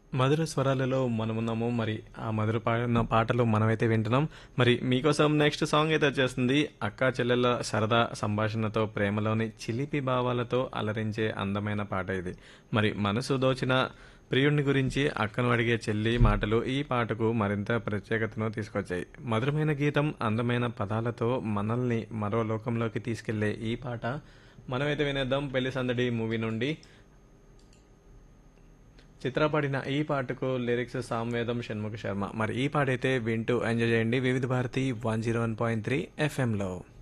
మధుర స్వరాలలో మనమున్నాము మరి ఆ మధుర పాడిన పాటలు మనమైతే వింటున్నాం మరి మీకోసం నెక్స్ట్ సాంగ్ అయితే వచ్చేస్తుంది అక్క చెల్లెల సరదా సంభాషణతో ప్రేమలోని చిలిపి భావాలతో అలరించే అందమైన పాట ఇది మరి మనసు దోచిన ప్రియుడిని గురించి అక్కను అడిగే చెల్లి మాటలు ఈ పాటకు మరింత ప్రత్యేకతను తీసుకొచ్చాయి మధురమైన గీతం అందమైన పదాలతో మనల్ని మరో లోకంలోకి తీసుకెళ్లే ఈ పాట మనమైతే వినేద్దాం పెళ్లి సందడి మూవీ నుండి చిత్రపడిన ఈ పాటకు లిరిక్స్ సామ్వేదం షణ్ముఖ శర్మ మరి ఈ పాట అయితే వింటూ ఎంజాయ్ చేయండి Vividh Bharati one zero one point three ఎఫ్ఎంలో